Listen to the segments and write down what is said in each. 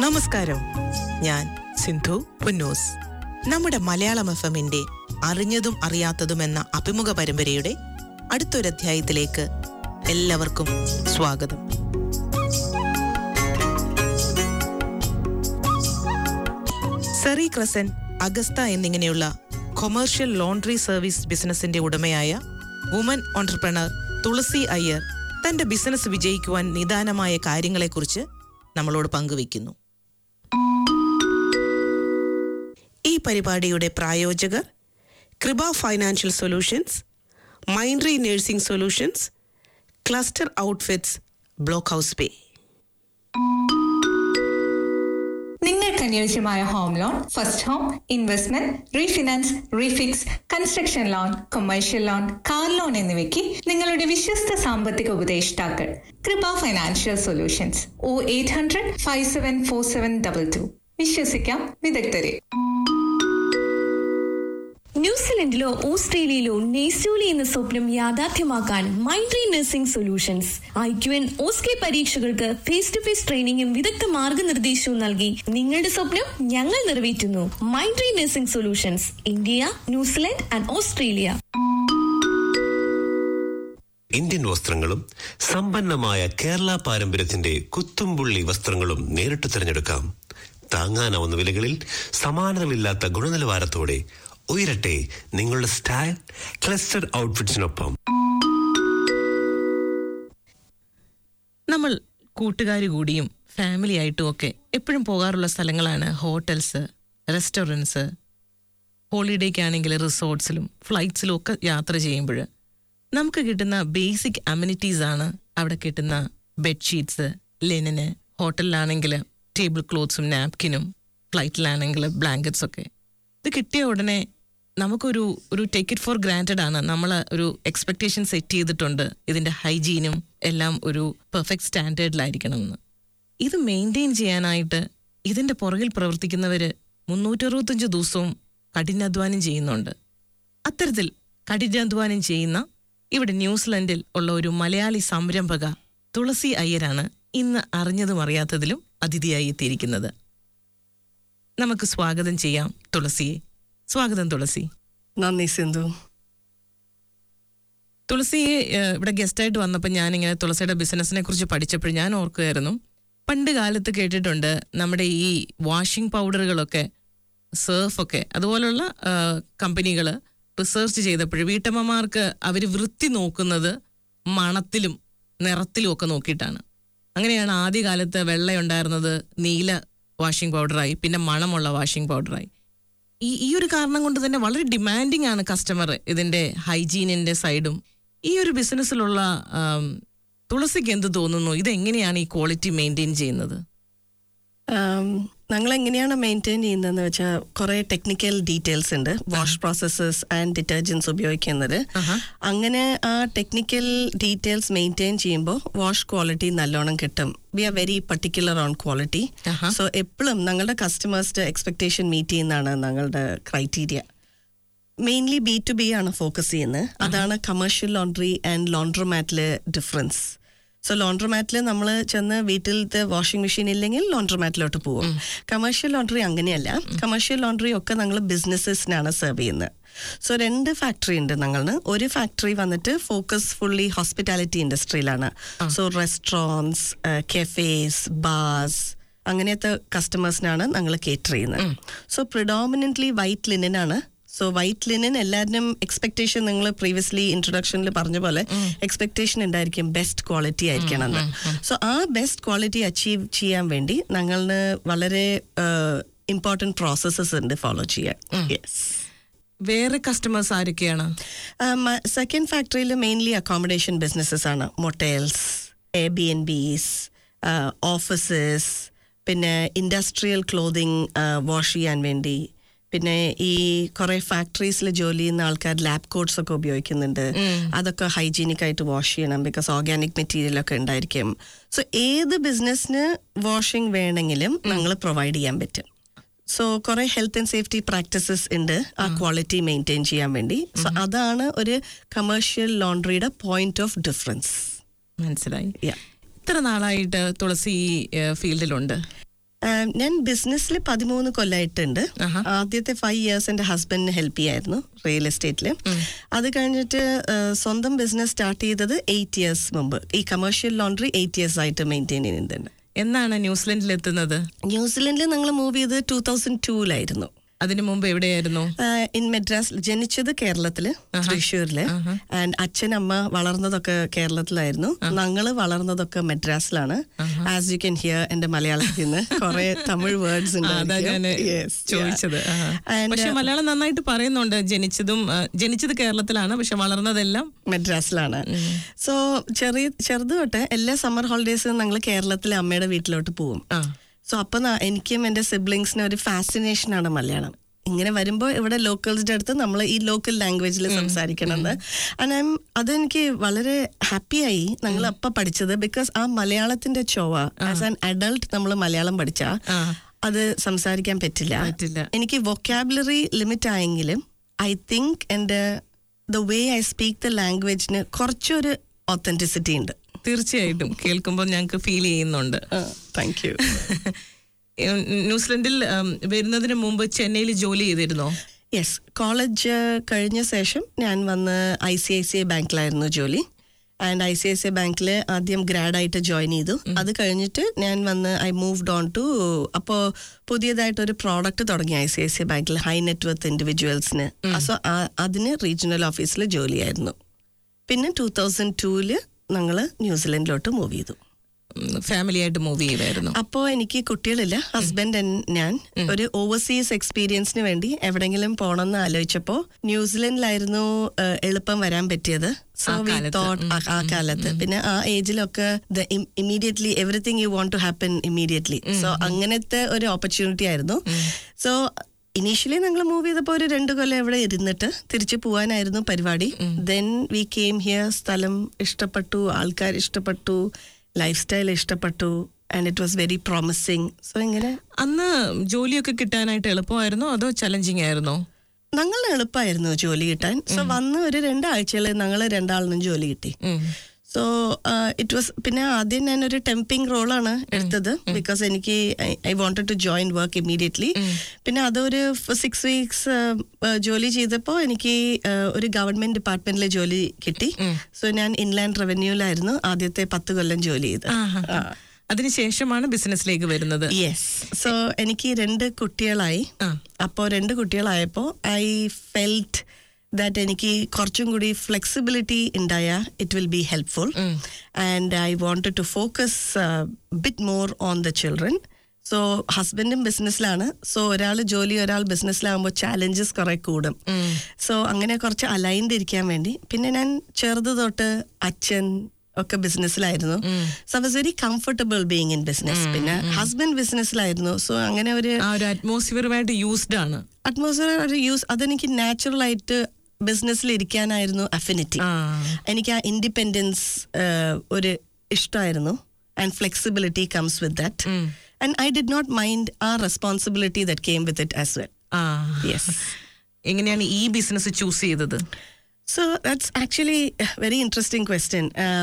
നമസ്കാരം ഞാൻ സിന്ധു പുന്നൂസ് നമ്മുടെ മലയാളം എഫ് എമ്മിന്റെ അറിഞ്ഞതും അറിയാത്തതും എന്ന അഭിമുഖ പരമ്പരയുടെ അടുത്തൊരധ്യായത്തിലേക്ക് എല്ലാവർക്കും സ്വാഗതം സെറി ക്രസൻ അഗസ്ത എന്നിങ്ങനെയുള്ള കൊമേഴ്ഷ്യൽ ലോണ്ടറി സർവീസ് ബിസിനസിന്റെ ഉടമയായ വുമൻ ഓണ്ടർപ്രണർ തുളസി അയ്യർ തന്റെ ബിസിനസ് വിജയിക്കുവാൻ നിദാനമായ കാര്യങ്ങളെക്കുറിച്ച് നമ്മളോട് പങ്കുവയ്ക്കുന്നു ഈ പരിപാടിയുടെ പ്രായോജകർ കൃപ ഫൈനാൻഷ്യൽ സൊല്യൂഷൻസ് മൈൻഡ്രി nursing solutions cluster outfits block house Bay നിങ്ങൾക്ക് അനുയോജ്യമായ home loan first home investment refinance refix construction loan commercial loan car loan എന്നിവയ്ക്ക് നിങ്ങളുടെ വിശ്വസ്ത സാമ്പത്തിക ഉപദേഷ്ടാക്കൾ Kripa financial solutions o eight hundred five seven four seven double two വിശ്വസിക്കാം വിദഗ്ധരെ ന്യൂസിലൻഡിലോ ഓസ്ട്രേലിയയിലോ നെയ്സൂലി എന്ന സ്വപ്നം യാഥാർത്ഥ്യമാക്കാൻ മൈൻഡ്രി nursing solutions I Q N OSCE പരീക്ഷകൾക്ക് ഫേസ് ടു ഫേസ് ട്രെയിനിങ്ങും വിദഗ്ധ മാർഗനിർദ്ദേശവും നൽകി നിങ്ങളുടെ സ്വപ്നം ഞങ്ങൾ നിറവേറ്റുന്നു മൈൻഡ്രി nursing solutions India New Zealand and Australia Indian വസ്ത്രങ്ങളും സമ്പന്നമായ കേരള പാരമ്പര്യത്തിന്റെ കുത്തുംപുള്ളി വസ്ത്രങ്ങളും നേരിട്ട് തിരഞ്ഞെടുക്കാം താങ്ങാനാവുന്ന വിലകളിൽ സമാനതകളില്ലാത്ത ഗുണനിലവാരത്തോടെ ഉയരട്ടെ നിങ്ങളുടെ സ്റ്റൈൽ ക്ലസ്റ്റഡ് ഔട്ട്ഫിറ്റ്സിനൊപ്പം നമ്മൾ കൂട്ടുകാർ കൂടിയും ഫാമിലി ആയിട്ടും ഒക്കെ എപ്പോഴും പോകാറുള്ള സ്ഥലങ്ങളാണ് ഹോട്ടൽസ് റെസ്റ്റോറൻറ്റ്സ് ഹോളിഡേക്കാണെങ്കിൽ റിസോർട്ട്സിലും ഫ്ലൈറ്റ്സിലും ഒക്കെ യാത്ര ചെയ്യുമ്പോൾ നമുക്ക് കിട്ടുന്ന ബേസിക് അമ്യൂണിറ്റീസ് ആണ് അവിടെ കിട്ടുന്ന ബെഡ്ഷീറ്റ്സ് ലെനിന് ഹോട്ടലിലാണെങ്കിൽ ടേബിൾ ക്ലോത്ത്സും നാപ്കിനും ഫ്ലൈറ്റിലാണെങ്കിൽ ബ്ലാങ്കറ്റ്സ് ഒക്കെ ഇത് കിട്ടിയ ഉടനെ നമുക്കൊരു ഒരു ടേക്ക് ഇറ്റ് ഫോർ ഗ്രാൻറ്റഡ് ആണ് നമ്മൾ ഒരു എക്സ്പെക്ടേഷൻ സെറ്റ് ചെയ്തിട്ടുണ്ട് ഇതിന്റെ ഹൈജീനും എല്ലാം ഒരു പെർഫെക്റ്റ് സ്റ്റാൻഡേർഡിലായിരിക്കണം എന്ന് ഇത് മെയിൻറ്റെയിൻ ചെയ്യാനായിട്ട് ഇതിന്റെ പുറകിൽ പ്രവർത്തിക്കുന്നവര് മുന്നൂറ്ററുപത്തഞ്ച് ദിവസവും കഠിനാധ്വാനം ചെയ്യുന്നുണ്ട് അത്തരത്തിൽ കഠിനാധ്വാനം ചെയ്യുന്ന ഇവിടെ ന്യൂസിലൻഡിൽ ഉള്ള ഒരു മലയാളി സംരംഭക തുളസി അയ്യരാണ് ഇന്ന് അറിഞ്ഞതും അറിയാത്തതിലും അതിഥിയായി എത്തിയിരിക്കുന്നത് നമുക്ക് സ്വാഗതം ചെയ്യാം തുളസിയെ സ്വാഗതം തുളസി നന്ദി സിന്ധു തുളസിയെ ഏഹ്, ഇവിടെ ഗസ്റ്റായിട്ട് വന്നപ്പോൾ ഞാനിങ്ങനെ തുളസിയുടെ ബിസിനസ്സിനെ കുറിച്ച് പഠിച്ചപ്പോൾ ഞാൻ ഓർക്കുമായിരുന്നു പണ്ട് കാലത്ത് കേട്ടിട്ടുണ്ട് നമ്മുടെ ഈ വാഷിംഗ് പൗഡറുകളൊക്കെ സർഫൊക്കെ അതുപോലുള്ള കമ്പനികൾ റിസർച്ച് ചെയ്തപ്പോൾ വീട്ടമ്മമാർക്ക് അവർ വൃത്തി നോക്കുന്നത് മണത്തിലും നിറത്തിലും ഒക്കെ നോക്കിയിട്ടാണ് അങ്ങനെയാണ് ആദ്യകാലത്ത് വെള്ളയുണ്ടായിരുന്നത് നീല വാഷിംഗ് പൗഡറായി പിന്നെ മണമുള്ള വാഷിംഗ് പൗഡറായി ഈ ഈ ഒരു കാരണം കൊണ്ട് തന്നെ വളരെ ഡിമാൻഡിങ് ആണ് കസ്റ്റമർ ഇതിന്റെ ഹൈജീനിന്റെ സൈഡും ഈ ഒരു ബിസിനസ്സിലുള്ള ആം, തുളസിക്ക് എന്ത് തോന്നുന്നു ഇതെങ്ങനെയാണ് ഈ ക്വാളിറ്റി മെയിൻറ്റെയിൻ ചെയ്യുന്നത് ഞങ്ങൾ എങ്ങനെയാണ് മെയിൻറ്റെയിൻ ചെയ്യുന്നതെന്ന് വെച്ചാൽ കുറേ ടെക്നിക്കൽ ഡീറ്റെയിൽസ് ഉണ്ട് വാഷ് പ്രോസസ്സസ് ആൻഡ് ഡിറ്റർജൻസ് ഉപയോഗിക്കുന്നത് അങ്ങനെ ആ ടെക്നിക്കൽ ഡീറ്റെയിൽസ് മെയിൻറ്റെയിൻ ചെയ്യുമ്പോൾ വാഷ് ക്വാളിറ്റി നല്ലോണം കിട്ടും we are very particular on quality so എപ്പോഴും ഞങ്ങളുടെ കസ്റ്റമേഴ്സിന്റെ എക്സ്പെക്ടേഷൻ മീറ്റ് ചെയ്യുന്നതാണ് ഞങ്ങളുടെ criteria mainly B to B ആണ് ഫോക്കസ് ചെയ്യുന്നത് അതാണ് കമേഴ്ഷ്യൽ ലോണ്ടറി ആൻഡ് ലോണ്ട്രോമാറ്റിലെ ഡിഫറൻസ് സോ ലോണ്ട്രോമാറ്റിൽ നമ്മൾ ചെന്ന് വീട്ടിലത്തെ വാഷിംഗ് മെഷീൻ ഇല്ലെങ്കിൽ ലോണ്ട്രോമാറ്റിലോട്ട് പോകും കമേഴ്ഷ്യൽ ലോണ്ടറി അങ്ങനെയല്ല കമേഴ്ഷ്യൽ ലോണ്ടറി ഒക്കെ ഞങ്ങൾ ബിസിനസ്സസിനാണ് സെർവ് ചെയ്യുന്നത് സോ രണ്ട് ഫാക്ടറി ഉണ്ട് ഞങ്ങളിന് ഒരു ഫാക്ടറി വന്നിട്ട് ഫോക്കസ് ഫുള്ളി ഹോസ്പിറ്റാലിറ്റി ഇൻഡസ്ട്രിയിലാണ് സോ റെസ്റ്റോറൻറ്റ്സ് കെഫേസ് ബാർസ് അങ്ങനത്തെ കസ്റ്റമേഴ്സിനാണ് ഞങ്ങൾ കേറ്റർ ചെയ്യുന്നത് സോ പ്രിഡോമിനൻ്റ്ലി വൈറ്റ് ലിനൻ ആണ് സോ വൈറ്റ് ലിനൻ എല്ലാവരും എക്സ്പെക്ടേഷൻ നിങ്ങൾ പ്രീവിയസ്ലി ഇൻട്രൊഡക്ഷനിൽ പറഞ്ഞ പോലെ എക്സ്പെക്ടേഷൻ ഉണ്ടായിരിക്കും ബെസ്റ്റ് ക്വാളിറ്റി ആയിരിക്കണം എന്ന് സോ ആ ബെസ്റ്റ് ക്വാളിറ്റി അച്ചീവ് ചെയ്യാൻ വേണ്ടി ഞങ്ങളിന് വളരെ ഇമ്പോർട്ടൻറ്റ് പ്രോസസ്സസ് ഉണ്ട് ഫോളോ ചെയ്യാൻ യെസ് വേറെ കസ്റ്റമേഴ്സ് ആരൊക്കെയാണ് സെക്കൻഡ് ഫാക്ടറിയിൽ മെയിൻലി അക്കോമഡേഷൻ ബിസിനസ്സസ് ആണ് motels air B N Bs offices പിന്നെ ഇൻഡസ്ട്രിയൽ ക്ലോതിങ് വാഷ് ചെയ്യാൻ വേണ്ടി പിന്നെ ഈ കുറെ ഫാക്ടറീസിൽ ജോലി ചെയ്യുന്ന ആൾക്കാർ ലാബ് കോട്ട്സ് ഒക്കെ ഉപയോഗിക്കുന്നുണ്ട് അതൊക്കെ ഹൈജീനിക് ആയിട്ട് വാഷ് ചെയ്യണം ബിക്കോസ് ഓർഗാനിക് മെറ്റീരിയൽ ഒക്കെ ഉണ്ടായിരിക്കും സോ ഏത് ബിസിനസ്സിന് വാഷിംഗ് വേണമെങ്കിലും ഞങ്ങൾ പ്രൊവൈഡ് ചെയ്യാൻ പറ്റും സോ കുറെ ഹെൽത്ത് ആൻഡ് സേഫ്റ്റി പ്രാക്ടീസസ് ഉണ്ട് ആ ക്വാളിറ്റി മെയിൻറ്റെയിൻ ചെയ്യാൻ വേണ്ടി സോ അതാണ് ഒരു കമേഴ്ഷ്യൽ ലോണ്ടറിയുടെ പോയിന്റ് ഓഫ് ഡിഫറൻസ് മനസ്സിലായി ഇത്ര നാളായിട്ട് തുളസി ഈ ഫീൽഡിലുണ്ട് ആം, ഞാൻ ബിസിനസ്സിൽ പതിമൂന്ന് കൊല്ലമായിട്ടുണ്ട് ആഹാ. ആദ്യത്തെ ഫൈവ് ഇയേഴ്സ് എൻ്റെ ഹസ്ബൻഡിന് ഹെൽപ്പ് ചെയ്യായിരുന്നു റിയൽ എസ്റ്റേറ്റിൽ അത് കഴിഞ്ഞിട്ട് ആ, സ്വന്തം ബിസിനസ് സ്റ്റാർട്ട് ചെയ്തത് എയ്റ്റ് ഇയേഴ്സ് മുമ്പ് ഈ കമേഴ്ഷ്യൽ ലോണ്ടറി എയ്റ്റ് ഇയേഴ്സ് ആയിട്ട് മെയിൻറ്റെയിൻ ചെയ്യുന്നുണ്ട് എന്നാണ് ന്യൂസിലൻഡിൽ എത്തുന്നത് ന്യൂസിലൻഡിൽ ഞങ്ങൾ മൂവ് ചെയ്തത് ടൂ തൗസൻഡ് ടൂലായിരുന്നു അതിനു മുമ്പ് എവിടെയായിരുന്നു ഇൻ മെഡ്രാസ് ജനിച്ചത് കേരളത്തില് തൃശ്ശൂരില് ആൻഡ് അച്ഛൻ അമ്മ വളർന്നതൊക്കെ കേരളത്തിലായിരുന്നു ഞങ്ങള് വളർന്നതൊക്കെ മെഡ്രാസിലാണ് ആസ് യു കെൻ ഹിയർ എന്റെ മലയാളത്തിൽ നിന്ന് കുറെ തമിഴ് വേർഡ്സ് ആ, അതാ ഞാൻ ചോദിച്ചത് ആ. പക്ഷെ മലയാളം നന്നായിട്ട് പറയുന്നുണ്ട് ജനിച്ചതും ആ, ജനിച്ചത് കേരളത്തിലാണ് പക്ഷെ വളർന്നതെല്ലാം മെഡ്രാസിലാണ് സോ ചെറിയ ചെറുത് തൊട്ട് എല്ലാ സമ്മർ ഹോളിഡേയ്സും ഞങ്ങൾ കേരളത്തിലെ അമ്മയുടെ വീട്ടിലോട്ട് പോകും ആ സോ അപ്പൊ ന- എനിക്കും എന്റെ സിബ്ലിങ്സിനും ഒരു ഫാസിനേഷൻ ആണ് മലയാളം ഇങ്ങനെ വരുമ്പോൾ ഇവിടെ ലോക്കൽസിന്റെ അടുത്ത് നമ്മൾ ഈ ലോക്കൽ ലാംഗ്വേജിൽ സംസാരിക്കണമെന്ന് ആൻഡ് ഐം അതെനിക്ക് വളരെ ഹാപ്പിയായി ഞങ്ങൾ അപ്പ പഠിച്ചത് ബിക്കോസ് ആ മലയാളത്തിന്റെ ചോവ ആസ് ആൻ അഡൾട്ട് നമ്മൾ മലയാളം പഠിച്ചാ ആ. അത് സംസാരിക്കാൻ പറ്റില്ല പറ്റില്ല. എനിക്ക് വൊക്കാബുലറി ലിമിറ്റ് ആയെങ്കിലും ഐ തിങ്ക് എൻ്റെ the way I speak the ലാംഗ്വേജിന് കുറച്ചൊരു ഒത്തന്റിസിറ്റി ഉണ്ട് തീർച്ചയായിട്ടും കേൾക്കുമ്പോൾ ഞങ്ങൾക്ക് ഫീൽ ചെയ്യുന്നുണ്ട് താങ്ക് യു ഉം, ന്യൂസിലൻഡിൽ ഉം, വരുന്നതിന് മുമ്പ് ചെന്നൈയിൽ ജോലി ചെയ്തിരുന്നോ യെസ് കോളേജ് കഴിഞ്ഞ ശേഷം ഞാൻ വന്ന് I C I C I ബാങ്കിലായിരുന്നു ജോലി and I C I C I ബാങ്കിൽ ആദ്യം ഗ്രാഡായിട്ട് ജോയിൻ ചെയ്തു അത് കഴിഞ്ഞിട്ട് ഞാൻ വന്ന് ഐ മൂവ്ഡ് ഓൺ ടു അപ്പോൾ പുതിയതായിട്ടൊരു പ്രോഡക്റ്റ് തുടങ്ങി I C I C I ബാങ്കിൽ ഹൈ നെറ്റ്വർത്ത് ഇൻഡിവിജ്വൽസിന് സോ അതിന് റീജിയണൽ ഓഫീസിൽ ജോലിയായിരുന്നു പിന്നെ ടൂ തൗസൻഡ് ടൂവില് ഞങ്ങൾ ന്യൂസിലൻഡിലോട്ട് മൂവ് ചെയ്തു ഫാമിലി ആയിട്ട് മൂവ് ചെയ്യുമായിരുന്നു അപ്പോ എനിക്ക് കുട്ടികളില്ല ഹസ്ബൻഡ് ഞാൻ ഒരു ഓവർസീസ് എക്സ്പീരിയൻസിന് വേണ്ടി എവിടെങ്കിലും പോണെന്ന് ആലോചിച്ചപ്പോ ന്യൂസിലൻഡിലായിരുന്നു ഏഹ്, എളുപ്പം വരാൻ പറ്റിയത് സോ ആ വി കാലത്ത്. തോട്ട് ആ കാലത്ത് പിന്നെ ആ ഏജിലൊക്കെ immediately everything you want to happen immediately so അങ്ങനത്തെ ഒരു ഓപ്പർച്യൂണിറ്റി ആയിരുന്നു സോ ഇനീഷ്യലി ഞങ്ങൾ മൂവ് ചെയ്തപ്പോൾ ഒരു രണ്ട് കൊല്ലം ഇവിടെ ഇരുന്നിട്ട് തിരിച്ചു പോകാനായിരുന്നു പരിപാടി ദെൻ വി കെയിം ഹിയർ സ്ഥലം ഇഷ്ടപ്പെട്ടു ആൾക്കാർ ഇഷ്ടപ്പെട്ടു ലൈഫ് സ്റ്റൈൽ ഇഷ്ടപ്പെട്ടു and it was very promising so ഇങ്ങനെ അന്ന് ജോലിയൊക്കെ കിട്ടാനായിട്ട് എളുപ്പമായിരുന്നോ അതോ ചലഞ്ചിങ് ആയിരുന്നോ ഞങ്ങൾ എളുപ്പമായിരുന്നു ജോലി കിട്ടാൻ സോ വന്ന് ഒരു രണ്ടാഴ്ചയിൽ ഞങ്ങൾ രണ്ടാളിനും ജോലി കിട്ടി ഉം. സോ ഇറ്റ് വാസ് പിന്നെ ആദ്യം ഞാൻ ഒരു ടെമ്പിംഗ് റോളാണ് എടുത്തത് ബിക്കോസ് എനിക്ക് I wanted to join work immediately പിന്നെ അതൊരു സിക്സ് വീക്സ് ജോലി ചെയ്തപ്പോൾ എനിക്ക് uh, ഒരു ഗവൺമെന്റ് ഡിപ്പാർട്ട്മെന്റിലെ ജോലി കിട്ടി സോ ഞാൻ ഇൻലാൻഡ് റവന്യൂലായിരുന്നു ആദ്യത്തെ പത്ത് കൊല്ലം ജോലി ചെയ്ത് ആഹാ. അതിനുശേഷമാണ് ബിസിനസ്സിലേക്ക് വരുന്നത് യെസ് സോ എനിക്ക് രണ്ട് കുട്ടികളായി ആ. അപ്പോൾ രണ്ട് കുട്ടികളായപ്പോൾ ഐ ഫെൽറ്റ് ദാറ്റ് എനിക്ക് കുറച്ചും കൂടി ഫ്ലെക്സിബിലിറ്റി ഉണ്ടായ it will be helpful and I want to focus bit more on the children so ഹസ്ബൻഡും ബിസിനസ്സിലാണ് സോ ഒരാൾ ജോലി ഒരാൾ ബിസിനസ്സിലാകുമ്പോൾ ചാലഞ്ചസ് കുറെ കൂടും സോ അങ്ങനെ കുറച്ച് അലൈൻഡ് ഇരിക്കാൻ വേണ്ടി പിന്നെ ഞാൻ ചെറുത് തൊട്ട് അച്ഛൻ ഒക്കെ ബിസിനസ്സിലായിരുന്നു so I was very comfortable being in business പിന്നെ ഹസ്ബൻഡ് ബിസിനസ്സിലായിരുന്നു സോ അങ്ങനെ ഒരു ആ ഒരു അറ്റ്മോസ്ഫിയറുമായിട്ട് യൂസ്ഡ് ആണ് അറ്റ്മോസ്ഫിയർ ഒരു യൂസ് അതെനിക്ക് നാച്ചുറൽ ആയിട്ട് ബിസിനസ്സിൽ ഇരിക്കാനായിരുന്നു അഫിനിറ്റി ആ. എനിക്ക് ആ ഇൻഡിപെൻഡൻസ് ഒരു ഇഷ്ടമായിരുന്നു and flexibility comes with that and I did not mind ah responsibility that came with it as well ah yes എങ്ങനെയാണ് ഈ ബിസിനസ് ചൂസ് ചെയ്തത് so that's actually very interesting question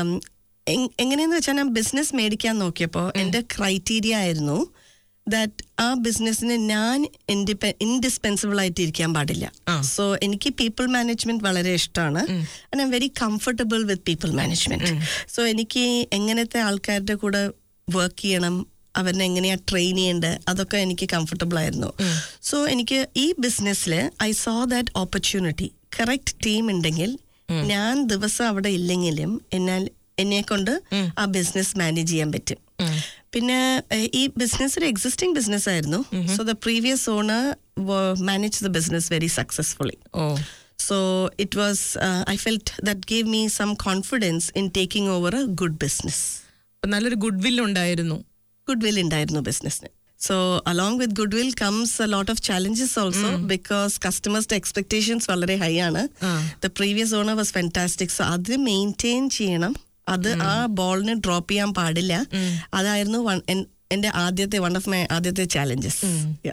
എങ്ങനെയെന്ന് വെച്ചാൽ ഞാൻ ബിസിനസ് മേടിക്കാൻ നോക്കിയപ്പോൾ എൻ്റെ ക്രൈറ്റീരിയ ആയിരുന്നു ദാറ്റ് ആ ബിസിനസ്സിന് ഞാൻ ഇൻഡിപെ ഇൻഡിസ്പെൻസിബിൾ ആയിട്ട് ഇരിക്കാൻ പാടില്ല സോ എനിക്ക് പീപ്പിൾ മാനേജ്മെന്റ് വളരെ ഇഷ്ടമാണ് and I'm very comfortable with people management so എനിക്ക് എങ്ങനത്തെ ആൾക്കാരുടെ കൂടെ വർക്ക് ചെയ്യണം അവരെ എങ്ങനെയാ ട്രെയിൻ ചെയ്യേണ്ടത് അതൊക്കെ എനിക്ക് കംഫർട്ടബിൾ ആയിരുന്നു സോ എനിക്ക് ഈ ബിസിനസ്സിൽ I saw that opportunity correct team ഉണ്ടെങ്കിൽ ഞാൻ ദിവസം അവിടെ ഇല്ലെങ്കിലും എന്നാൽ എന്നെ കൊണ്ട് ആ ബിസിനസ് മാനേജ് ചെയ്യാൻ പറ്റും പിന്നെ ഏഹ്, ഈ ബിസിനസ് ഒരു എക്സിസ്റ്റിംഗ് ബിസിനസ് ആയിരുന്നു so the previous owner manage the business very successfully oh so it was I felt that gave me some confidence in taking over a good business അപ്പൊ നല്ലൊരു goodwill ഉണ്ടായിരുന്നു goodwill ഉണ്ടായിരുന്നു ബിസിനസ്സിന് so along with goodwill comes a lot of challenges also because കസ്റ്റമേഴ്സിന്റെ expectations വളരെ high ആണ് the previous owner was fantastic so അത് maintain ചെയ്യണം അത് ആ ബോളിന് ഡ്രോപ്പ് ചെയ്യാൻ പാടില്ല അതായിരുന്നു one- എൻ- എന്റെ ആദ്യത്തെ വൺ ഓഫ് മൈ ആദ്യത്തെ ചാലഞ്ചസ്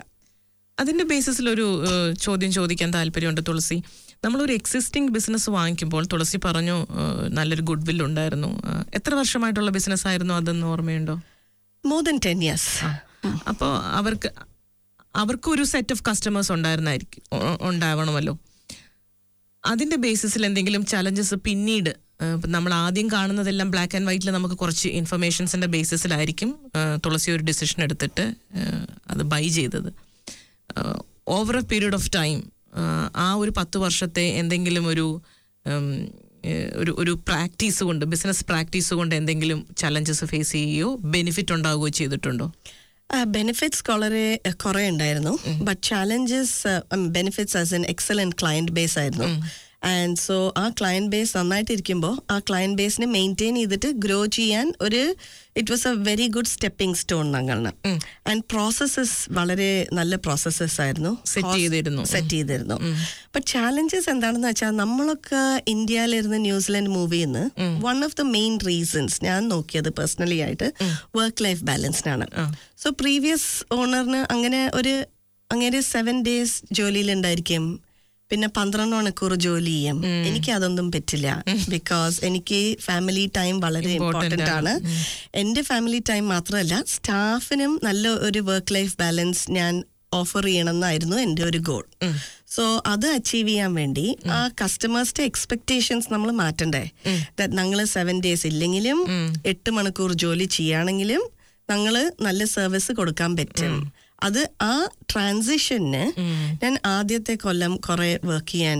അതിന്റെ ബേസിസിൽ ഒരു ഏഹ്, ചോദ്യം ചോദിക്കാൻ താല്പര്യമുണ്ട് തുളസി നമ്മളൊരു എക്സിസ്റ്റിംഗ് ബിസിനസ് വാങ്ങിക്കുമ്പോൾ തുളസി പറഞ്ഞു ഏഹ്, നല്ലൊരു ഗുഡ് വിൽ ഉണ്ടായിരുന്നു ഏഹ്, എത്ര വർഷമായിട്ടുള്ള ബിസിനസ് ആയിരുന്നു അതെന്ന് ഓർമ്മയുണ്ടോ മോർ ദൻ ടെൻ ഇയേഴ്സ് അപ്പോൾ അവർക്ക് അവർക്കൊരു സെറ്റ് ഓഫ് കസ്റ്റമേഴ്സ് ഉണ്ടായിരുന്നായിരിക്കും ഉ- ഉണ്ടാവണമല്ലോ അതിന്റെ ബേസിസിൽ എന്തെങ്കിലും ചലഞ്ചസ് പിന്നീട് ആ, ഇപ്പം നമ്മൾ ആദ്യം കാണുന്നതെല്ലാം ബ്ലാക്ക് ആൻഡ് വൈറ്റിൽ നമുക്ക് കുറച്ച് ഇൻഫർമേഷൻസിന്റെ ബേസിസിലായിരിക്കും ആ, തുളസി ഒരു ഡിസിഷൻ എടുത്തിട്ട് ആ, അത് ബൈ ചെയ്തത് over a period of time ആ ഒരു പത്ത് വർഷത്തെ എന്തെങ്കിലും ഒരു ഉം, ഏ, ഒരു ഒരു പ്രാക്ടീസ് കൊണ്ട് ബിസിനസ് പ്രാക്ടീസ് കൊണ്ട് എന്തെങ്കിലും ചലഞ്ചസ് ഫേസ് ചെയ്യുകയോ ബെനിഫിറ്റ് ഉണ്ടാവുകയോ ചെയ്തിട്ടുണ്ടോ ബെനിഫിറ്റ്സ് വളരെ കുറെ ഉണ്ടായിരുന്നു but challenges benefits as an excellent client base ആയിരുന്നു ആൻഡ് സോ ആ ക്ലയന്റ് ബേസ് നന്നായിട്ടിരിക്കുമ്പോൾ ആ ക്ലയന്റ് ബേസിനെ മെയിൻറ്റെയിൻ ചെയ്തിട്ട് ഗ്രോ ചെയ്യാൻ ഒരു it was a very good stepping stone ഞങ്ങളിന് ആൻഡ് പ്രോസസ്സസ് വളരെ നല്ല പ്രോസസ്സസ് ആയിരുന്നു Set ചെയ്തിരുന്നു. സെറ്റ് ചെയ്തിരുന്നു ബട്ട് ചാലഞ്ചസ് എന്താണെന്ന് വെച്ചാൽ നമ്മളൊക്കെ ഇന്ത്യയിലിരുന്ന് ന്യൂസിലൻഡ് മൂവിയിൽ നിന്ന് one of the main reasons ഞാൻ നോക്കിയത് പേഴ്സണലി ആയിട്ട് വർക്ക് ലൈഫ് ബാലൻസിനാണ് സോ പ്രീവിയസ് ഓണറിന് അങ്ങനെ ഒരു അങ്ങനെ സെവൻ ഡേയ്സ് ജോലിയിലുണ്ടായിരിക്കും പിന്നെ പന്ത്രണ്ട് മണിക്കൂർ ജോലി ചെയ്യും എനിക്ക് അതൊന്നും പറ്റില്ല ബിക്കോസ് എനിക്ക് ഫാമിലി ടൈം വളരെ ഇമ്പോർട്ടന്റ് ആണ് എന്റെ ഫാമിലി ടൈം മാത്രമല്ല സ്റ്റാഫിനും നല്ല ഒരു വർക്ക് ലൈഫ് ബാലൻസ് ഞാൻ ഓഫർ ചെയ്യണമെന്നായിരുന്നു എൻ്റെ ഒരു ഗോൾ സോ അത് അച്ചീവ് ചെയ്യാൻ വേണ്ടി ആ കസ്റ്റമേഴ്സിന്റെ എക്സ്പെക്ടേഷൻസ് നമ്മൾ മാറ്റണ്ടേ ഞങ്ങൾ സെവൻ ഡേയ്സ് ഇല്ലെങ്കിലും എട്ട് മണിക്കൂർ ജോലി ചെയ്യുകയാണെങ്കിലും ഞങ്ങൾ നല്ല സർവീസ് കൊടുക്കാൻ പറ്റും അത് ആ ട്രാൻസിഷന് ഞാൻ ആദ്യത്തെ കൊല്ലം കുറെ വർക്ക് ചെയ്യാൻ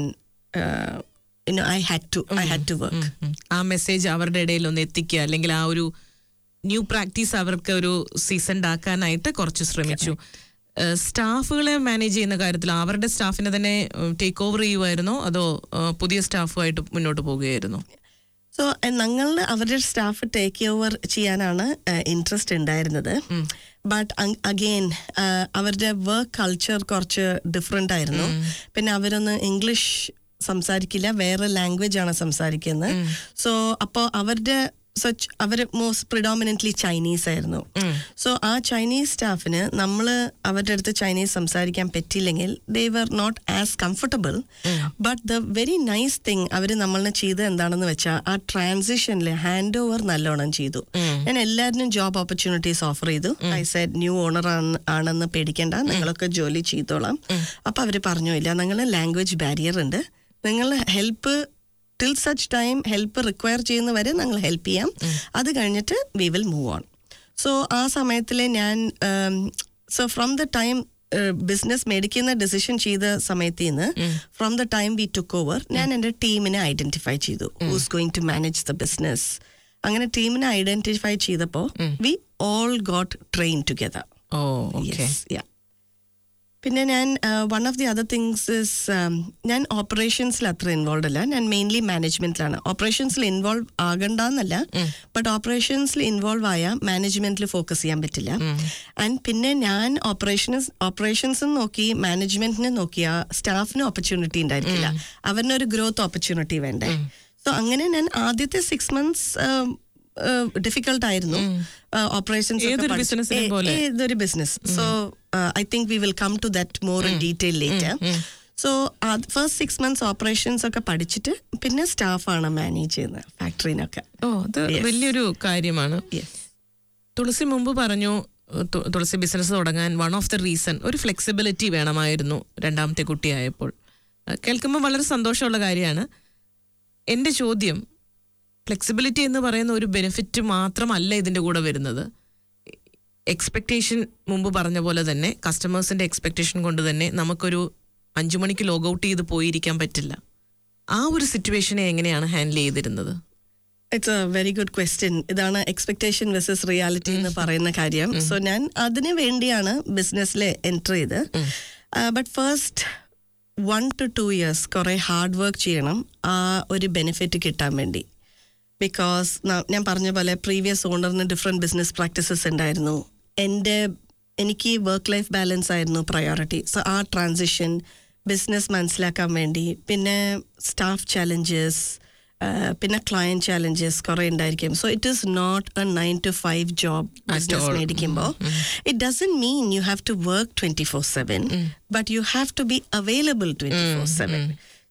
I had to I had to work ഉം. ആ മെസ്സേജ് അവരുടെ ഇടയിൽ ഒന്ന് എത്തിക്കുക അല്ലെങ്കിൽ ആ ഒരു ന്യൂ പ്രാക്ടീസ് അവർക്ക് ഒരു സീസൺ ആക്കാനായിട്ട് കുറച്ച് ശ്രമിച്ചു ഏഹ് സ്റ്റാഫുകളെ മാനേജ് ചെയ്യുന്ന കാര്യത്തിൽ അവരുടെ സ്റ്റാഫിനെ തന്നെ ടേക്ക് ഓവർ ചെയ്യുമായിരുന്നോ അതോ ഏഹ് പുതിയ സ്റ്റാഫുമായിട്ട് മുന്നോട്ട് പോവുകയായിരുന്നോ സോ ഞങ്ങളുടെ അവരുടെ സ്റ്റാഫ് ടേക്ക് ഓവർ ചെയ്യാനാണ് ഇൻട്രസ്റ്റ് ഉണ്ടായിരുന്നത് ബട്ട് അഗെയിൻ അവരുടെ വർക്ക് കൾച്ചർ കുറച്ച് ഡിഫറെൻ്റ് ആയിരുന്നു പിന്നെ അവരൊന്ന് ഇംഗ്ലീഷ് സംസാരിക്കില്ല വേറെ ലാംഗ്വേജ് ആണ് സംസാരിക്കുന്നത് സോ അപ്പോൾ അവരുടെ സച്ച് അവർ മോസ്റ്റ് പ്രിഡോമിനൻ്റ്ലി ചൈനീസ് ആയിരുന്നു സോ ആ ചൈനീസ് സ്റ്റാഫിന് നമ്മൾ അവരുടെ അടുത്ത് ചൈനീസ് സംസാരിക്കാൻ പറ്റിയില്ലെങ്കിൽ they were not as comfortable but the very nice thing അവർ നമ്മളെ ചെയ്ത് എന്താണെന്ന് വെച്ചാൽ ആ ട്രാൻസിഷനിൽ ഹാൻഡ് ഓവർ നല്ലോണം ചെയ്തു ഞാൻ എല്ലാവരിനും ജോബ് ഓപ്പർച്യൂണിറ്റീസ് ഓഫർ ചെയ്തു ഐ സെഡ് ന്യൂ ഓണർ ആണെന്ന് പേടിക്കേണ്ട നിങ്ങളൊക്കെ ജോലി ചെയ്തോളാം അപ്പൊ അവര് പറഞ്ഞു ഇല്ല നിങ്ങൾ ലാംഗ്വേജ് ബാരിയർ ഉണ്ട് നിങ്ങൾ help till such time help require ചെയ്യുന്ന വരെ ഞങ്ങൾ ഹെൽപ്പ് ചെയ്യാം അത് കഴിഞ്ഞിട്ട് we will move on so ആ സമയത്തിൽ ഞാൻ so from the time business മേടിക്കുന്ന ഡെസിഷൻ ചെയ്ത സമയത്ത് നിന്ന് from the time we took over ഞാൻ എൻ്റെ ടീമിനെ ഐഡന്റിഫൈ ചെയ്തു who's going to manage the business അങ്ങനെ ടീമിനെ ഐഡന്റിഫൈ ചെയ്തപ്പോൾ we all got train together oh okay പിന്നെ ഞാൻ one of the other things is ഞാൻ ഓപ്പറേഷൻസിൽ അത്ര ഇൻവോൾവ് അല്ല ഞാൻ മെയിൻലി മാനേജ്മെന്റിലാണ് ഓപ്പറേഷൻസിൽ ഇൻവോൾവ് ആകണ്ടെന്നല്ല ബട്ട് ഓപ്പറേഷൻസിൽ ഇൻവോൾവ് ആയ മാനേജ്മെന്റിൽ ഫോക്കസ് ചെയ്യാൻ പറ്റില്ല ആൻഡ് പിന്നെ ഞാൻ ഓപ്പറേഷൻസ് ഓപ്പറേഷൻസ് നോക്കി മാനേജ്മെന്റിനെ നോക്കിയ സ്റ്റാഫിന് ഓപ്പർച്യൂണിറ്റി ഉണ്ടായിരിക്കില്ല അവരിനൊരു ഗ്രോത്ത് ഓപ്പർച്യൂണിറ്റി വേണ്ടേ സോ അങ്ങനെ ഞാൻ ആദ്യത്തെ സിക്സ് മന്ത്സ് ഡിഫിക്കൽട്ട് ആയിരുന്നു ഓപ്പറേഷൻസ് ഏതൊരു business-നെ പോലെ. ഏതൊരു business so I think we will come to that more in detail later so first six months operations ഒക്കെ പഠിച്ചിട്ട് പിന്നെ സ്റ്റാഫാണ് മാനേജ് ചെയ്യുന്നത് ഫാക്ടറിനൊക്കെ ഓ അത് വലിയൊരു കാര്യമാണ് യെസ് തുളസി മുമ്പ് പറഞ്ഞു ഏഹ് തു- തുളസി ബിസിനസ് തുടങ്ങാൻ വൺ ഓഫ് ദ റീസൺ ഒരു ഫ്ലെക്സിബിലിറ്റി വേണമായിരുന്നു രണ്ടാമത്തെ കുട്ടിയായപ്പോൾ ഏഹ് കേൾക്കുമ്പോൾ വളരെ സന്തോഷമുള്ള കാര്യമാണ് എൻ്റെ ചോദ്യം ഫ്ലെക്സിബിലിറ്റി എന്ന് പറയുന്ന ഒരു ബെനിഫിറ്റ് മാത്രമല്ല ഇതിൻ്റെ കൂടെ വരുന്നത് എക്സ്പെക്റ്റേഷൻ മുമ്പ് പറഞ്ഞ പോലെ തന്നെ കസ്റ്റമേഴ്സിൻ്റെ എക്സ്പെക്റ്റേഷൻ കൊണ്ട് തന്നെ നമുക്കൊരു അഞ്ചു മണിക്ക് ലോഗ് ഔട്ട് ചെയ്ത് പോയിരിക്കാൻ പറ്റില്ല ആ ഒരു സിറ്റുവേഷനെ എങ്ങനെയാണ് ഹാൻഡിൽ ചെയ്തിരുന്നത് it's a very good question ഇതാണ് എക്സ്പെക്ടേഷൻ വെസസ് റിയാലിറ്റി എന്ന് പറയുന്ന കാര്യം സോ ഞാൻ അതിന് വേണ്ടിയാണ് ബിസിനസ്സിൽ എൻറ്റർ ചെയ്ത് but first one two two years കുറേ ഹാർഡ് വർക്ക് ചെയ്യണം ആ ഒരു ബെനിഫിറ്റ് കിട്ടാൻ വേണ്ടി ബിക്കോസ് ഞാൻ പറഞ്ഞ പോലെ പ്രീവിയസ് ഓണറിന് ഡിഫറെൻറ്റ് ബിസിനസ് പ്രാക്ടീസസ് ഉണ്ടായിരുന്നു എൻ്റെ എനിക്ക് വർക്ക് ലൈഫ് ബാലൻസ് ആയിരുന്നു പ്രയോറിറ്റി സോ ആ ട്രാൻസിഷൻ ബിസിനസ് മനസ്സിലാക്കാൻ വേണ്ടി പിന്നെ സ്റ്റാഫ് ചാലഞ്ചസ് പിന്നെ ക്ലയൻറ്റ് ചാലഞ്ചസ് കുറേ ഉണ്ടായിരിക്കും so it is not a nine to five job business മേടിക്കുമ്പോൾ it doesn't mean you have to work twenty four seven but you have to be available twenty four seven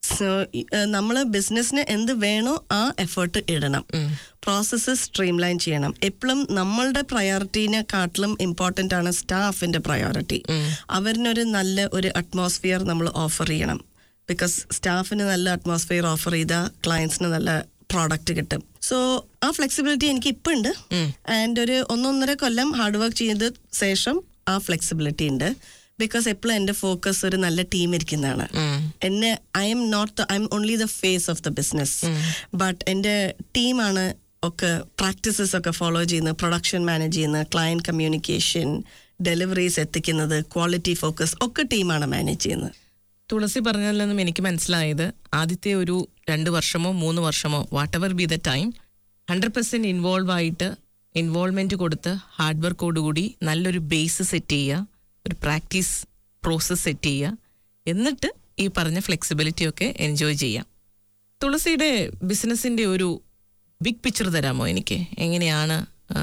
so നമ്മൾ ബിസിനസ്സിന് എന്ത് വേണോ ആ effort ഇടണം process stream line ചെയ്യണം എപ്പോഴും നമ്മളുടെ പ്രയോറിറ്റീനെ കാട്ടിലും ഇമ്പോർട്ടൻ്റ് ആണ് സ്റ്റാഫിന്റെ പ്രയോറിറ്റി അവരിനൊരു നല്ല ഒരു അറ്റ്മോസ്ഫിയർ നമ്മൾ ഓഫർ ചെയ്യണം ബിക്കോസ് സ്റ്റാഫിന് നല്ല അറ്റ്മോസ്ഫിയർ ഓഫർ ചെയ്താൽ ക്ലയൻസിന് നല്ല പ്രോഡക്റ്റ് കിട്ടും സോ ആ ഫ്ലെക്സിബിലിറ്റി എനിക്ക് ഇപ്പം ഉണ്ട് ആൻഡ് ഒരു ഒന്നൊന്നര കൊല്ലം ഹാർഡ് വർക്ക് ചെയ്ത ശേഷം ആ ഫ്ലെക്സിബിലിറ്റി ഉണ്ട് ബിക്കോസ് എപ്പോഴും എൻ്റെ ഫോക്കസ് ഒരു നല്ല ടീം ഇരിക്കുന്നതാണ് എന്നെ I'm not I'm only the face of the business but എൻ്റെ ടീമാണ് ഒക്കെ പ്രാക്ടീസസ് ഒക്കെ ഫോളോ ചെയ്യുന്നത് പ്രൊഡക്ഷൻ മാനേജ് ചെയ്യുന്നത് ക്ലയൻറ്റ് കമ്മ്യൂണിക്കേഷൻ ഡെലിവറീസ് എത്തിക്കുന്നത് ക്വാളിറ്റി ഫോക്കസ് ഒക്കെ ടീമാണ് മാനേജ് ചെയ്യുന്നത് തുളസി പറഞ്ഞതിൽ നിന്നും എനിക്ക് മനസ്സിലായത് ആദ്യത്തെ ഒരു രണ്ട് വർഷമോ മൂന്ന് വർഷമോ whatever be the time hundred percent involve ആയിട്ട് ഇൻവോൾവ്മെൻറ്റ് കൊടുത്ത് ഹാർഡ് വർക്കോടുകൂടി നല്ലൊരു ബേസ് സെറ്റ് ചെയ്യുക ഒരു പ്രാക്ടീസ് പ്രോസസ്സ് സെറ്റ് ചെയ്യുക എന്നിട്ട് ഈ പറഞ്ഞ ഫ്ലെക്സിബിലിറ്റി ഒക്കെ എൻജോയ് ചെയ്യാം തുളസിയുടെ ബിസിനസ്സിൻ്റെ ഒരു ബിഗ് പിക്ചർ തരാമോ എനിക്ക് എങ്ങനെയാണ് ആ,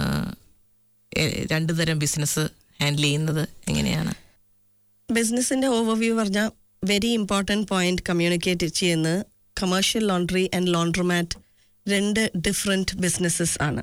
എ- രണ്ട് തരം ബിസിനസ് ഹാൻഡിൽ ചെയ്യുന്നത് എങ്ങനെയാണ് ബിസിനസിന്റെ ഓവർവ്യൂ പറഞ്ഞാൽ വെരി ഇമ്പോർട്ടൻറ്റ് പോയിന്റ് കമ്മ്യൂണിക്കേറ്റ് ചെയ്യുന്ന കമേഴ്ഷ്യൽ ലോണ്ടറി ആൻഡ് ലോണ്ട്രമാറ്റ് രണ്ട് ഡിഫറെൻറ്റ് ബിസിനസ്സസ് ആണ്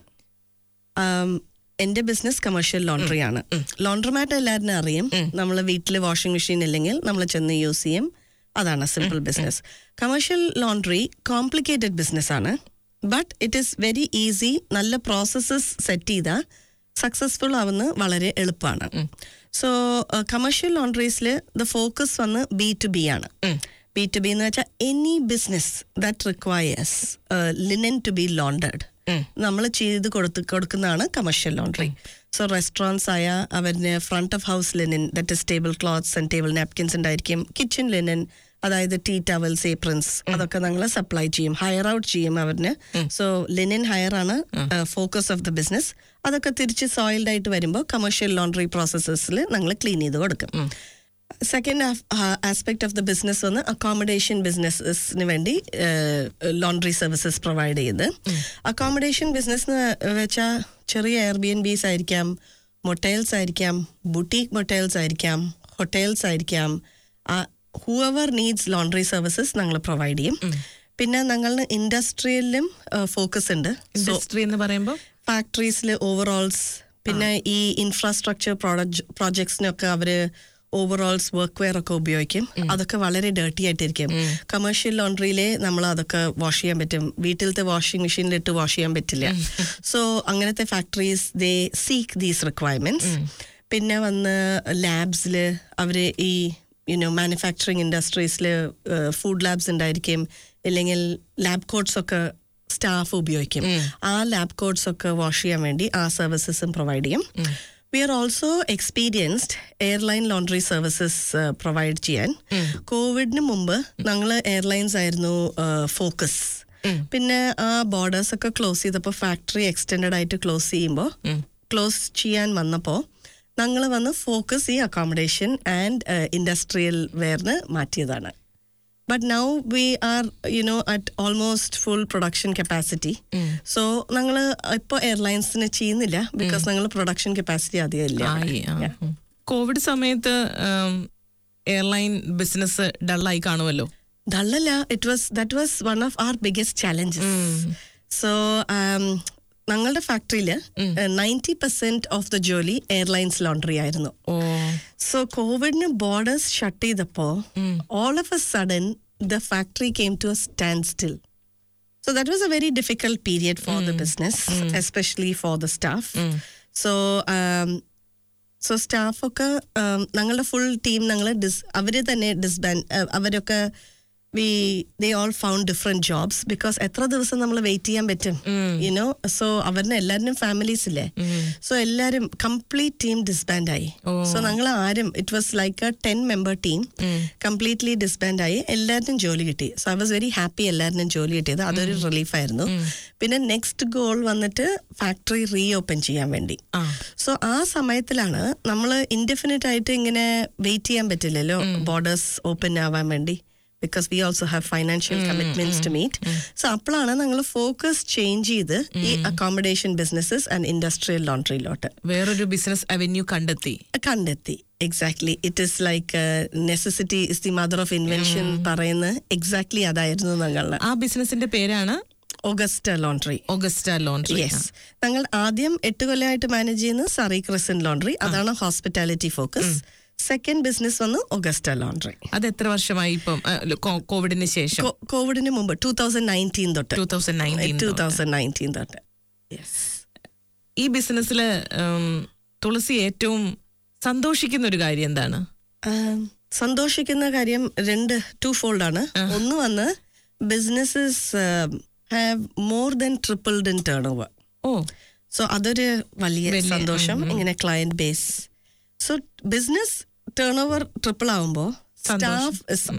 ആം, എൻ്റെ ബിസിനസ് കമേഴ്ഷ്യൽ ലോണ്ടറി ആണ് ലോണ്ട്രമാറ്റ് എല്ലാവരും അറിയും നമ്മൾ വീട്ടിൽ വാഷിംഗ് മെഷീൻ ഇല്ലെങ്കിൽ നമ്മൾ ചെന്ന് യൂസ് ചെയ്യും അതാണ് simple business commercial laundry complicated business ആണ് but it is very easy നല്ല പ്രോസസ്സസ് സെറ്റ് ചെയ്താൽ സക്സസ്ഫുൾ ആവുന്ന വളരെ എളുപ്പമാണ് സോ കമേഴ്ഷ്യൽ ലോണ്ടറീസിൽ ദ ഫോക്കസ് വന്ന് ബി ടു ബി ആണ് ബി ടു ബി എന്ന് വെച്ചാൽ any business that requires linen to be laundered നമ്മൾ ചെയ്ത് കൊടുത്ത് കൊടുക്കുന്നതാണ് കമേഴ്ഷ്യൽ ലോണ്ടറി സോ റെസ്റ്റോറൻറ്റ്സ് ആയ അവരിന് front of house linen that is table cloths and table napkins ഉണ്ടായിരിക്കും കിച്ചൺ ലിനൻ അതായത് ടീ ടവൽസ് ഏപ്രിൻസ് അതൊക്കെ ഞങ്ങൾ സപ്ലൈ ചെയ്യും ഹയർ ഔട്ട് ചെയ്യും അവരിന് സോ ലിനൻ ഹയർ ആണ് ഫോക്കസ് ഓഫ് ദ ബിസിനസ് അതൊക്കെ തിരിച്ച് സോയിൽഡ് ആയിട്ട് വരുമ്പോൾ കമേഴ്ഷ്യൽ ലോണ്ടറി പ്രോസസ്സസിൽ ഞങ്ങൾ ക്ലീൻ ചെയ്ത് കൊടുക്കും second aspect of the business വന്ന് അക്കോമഡേഷൻ ബിസിനസ്സിന് വേണ്ടി ലോണ്ടറി സർവീസസ് പ്രൊവൈഡ് ചെയ്ത് അക്കോമഡേഷൻ ബിസിനസ് എന്ന് വെച്ചാൽ ചെറിയ എയർ ബി എൻ ബീസ് ആയിരിക്കാം മൊട്ടൈൽസ് ആയിരിക്കാം ബുട്ടീക് മൊട്ടൈൽസ് ആയിരിക്കാം ഹോട്ടൽസ് ആയിരിക്കാം ഹൂഎവർ നീഡ്സ് ലോണ്ടറി സർവീസസ് ഞങ്ങൾ പ്രൊവൈഡ് ചെയ്യും പിന്നെ ഞങ്ങളുടെ ഇൻഡസ്ട്രിയലിലും ഫോക്കസ് ഉണ്ട് സോ ഇൻഡസ്ട്രി എന്ന് പറയുമ്പോൾ ഫാക്ടറീസിൽ ഓവറോൾസ് പിന്നെ ഈ ഇൻഫ്രാസ്ട്രക്ചർ പ്രോജക്ട്സിനൊക്കെ അവര് ഓവറോൾസ് വർക്ക് വെയർ ഒക്കെ ഉപയോഗിക്കും അതൊക്കെ വളരെ ഡേർട്ടി ആയിട്ടിരിക്കും കമേഴ്ഷ്യൽ ലോണ്ടറിയിലെ നമ്മൾ അതൊക്കെ വാഷ് ചെയ്യാൻ പറ്റും വീട്ടിലത്തെ വാഷിംഗ് മെഷീനിലിട്ട് വാഷ് ചെയ്യാൻ പറ്റില്ല സോ അങ്ങനത്തെ factories they seek these requirements പിന്നെ വന്ന് ലാബ്സിൽ അവർ ഈ യുനോ മാനുഫാക്ചറിങ് ഇൻഡസ്ട്രീസിൽ ഫുഡ് ലാബ്സ് ഉണ്ടായിരിക്കും ഇല്ലെങ്കിൽ ലാബ് കോട്ട്സ് ഒക്കെ സ്റ്റാഫ് ഉപയോഗിക്കും ആ ലാബ് കോഡ്സ് ഒക്കെ വാഷ് ചെയ്യാൻ വേണ്ടി ആ സർവീസസും പ്രൊവൈഡ് ചെയ്യും we are also experienced airline laundry services provide ചെയ്യാൻ കോവിഡിന് മുമ്പ് ഞങ്ങൾ എയർലൈൻസ് ആയിരുന്നു ഫോക്കസ് പിന്നെ ആ ബോർഡേഴ്സ് ഒക്കെ ക്ലോസ് ചെയ്തപ്പോൾ ഫാക്ടറി എക്സ്റ്റെൻഡ് ആയിട്ട് ക്ലോസ് ചെയ്യുമ്പോൾ ക്ലോസ് ചെയ്യാൻ വന്നപ്പോൾ ഞങ്ങൾ വന്ന് ഫോക്കസ് ഈ അക്കോമഡേഷൻ ആൻഡ് ഇൻഡസ്ട്രിയൽ വെയറിന് മാറ്റിയതാണ് but now we are you know at almost full production capacity so ഞങ്ങൾ ഇപ്പോൾ എയർലൈൻസിന് ചെയ്യുന്നില്ല ബിക്കോസ് ഞങ്ങൾ പ്രൊഡക്ഷൻ കപ്പാസിറ്റി അധികം ഇല്ല ആയി ആ. കോവിഡ് സമയത്ത് എയർലൈൻ ബിസിനസ് ഡള്ളായി കാണുമല്ലോ ഡള്ളല്ല it was that was one of our biggest challenges so ഞങ്ങളുടെ ഫാക്ടറിയിൽ നയൻറ്റി പെർസെന്റ് ഓഫ് ദ ജോലി എയർലൈൻസ് ലോണ്ടറി ആയിരുന്നു ഓ സോ കോവിഡിന് ബോർഡേഴ്സ് ഷട്ട് ചെയ്തപ്പോൾ all of a sudden the factory came to a stand still So that was a very difficult period for the business, especially for the staff. So um, so സ്റ്റാഫൊക്കെ ഞങ്ങളുടെ full team ഞങ്ങൾ ഡിസ് അവർ തന്നെ disband അവരൊക്കെ we they all found different jobs because എത്ര ദിവസം നമ്മൾ വെയിറ്റ് ചെയ്യാൻ പറ്റും യുനോ സോ അവരുടെ എല്ലാവരും ഫാമിലീസ് ഇല്ലേ സോ എല്ലാവരും കംപ്ലീറ്റ് ടീം ഡിസ്ബാൻഡ് ആയി സോ ഞങ്ങൾ ആരും it was like a ten member team completely disband ആയി എല്ലാവരും ജോലി കിട്ടി so I was very happy എല്ലാവരും ജോലി കിട്ടിയത് അതൊരു റിലീഫ് ആയിരുന്നു പിന്നെ നെക്സ്റ്റ് ഗോൾ വന്നിട്ട് ഫാക്ടറി റീ ഓപ്പൺ ചെയ്യാൻ വേണ്ടി സോ ആ സമയത്തിലാണ് നമ്മൾ ഇൻഡെഫിനിറ്റ് ആയിട്ട് ഇങ്ങനെ വെയിറ്റ് ചെയ്യാൻ പറ്റില്ലല്ലോ ബോർഡേഴ്സ് ഓപ്പൺ ആവാൻ വേണ്ടി because we also have financial commitments to meet so അപ്പോഴാണ് ഞങ്ങൾ ഫോക്കസ് ചേഞ്ച് ചെയ്ത് ഈ അക്കോമഡേഷൻ ബിസിനസ്സസ് ആൻഡ് ഇൻഡസ്ട്രിയൽ ലോണ്ടറിയിലോട്ട് വേറൊരു ബിസിനസ് അവന്യൂ കണ്ടെത്തി കണ്ടെത്തി exactly it is like necessity is the mother of invention പറയുന്ന എക്സാക്ട്ലി അതായിരുന്നു ഞങ്ങളുടെ ആ ബിസിനസിന്റെ പേരാണ് August laundry Augusta laundry yes ഞങ്ങൾ ആദ്യം എട്ട് കൊല്ലമായിട്ട് മാനേജ് ചെയ്യുന്നത് സറി ക്രിസൻ ലോണ്ട്രി അതാണ് ഹോസ്പിറ്റാലിറ്റി ഫോക്കസ് സെക്കൻഡ് ബിസിനസ് വന്ന് ഒഗസ്റ്റ ലോണ്ട്രി അത് എത്ര വർഷമായി ഇപ്പം ആ, കോ- കോവിഡിന് ശേഷം കോവിഡിന് മുമ്പ് ടൂ തൗസൻഡ് നയൻറ്റീൻ തൊട്ട് two thousand nineteen two thousand nineteen തൊട്ട് യെസ് ഈ ബിസിനസ്സിൽ തുളസി ഏറ്റവും സന്തോഷിക്കുന്ന ഒരു കാര്യം എന്താണ് ആം, സന്തോഷിക്കുന്ന കാര്യം രണ്ട് ടു ഫോൾഡ് ആണ് ഒന്ന് വന്ന് businesses have more than tripled in turnover oh so അതൊരു വലിയ സന്തോഷം ഇങ്ങനെ client base so business turnover triple ആവുമ്പോൾ staff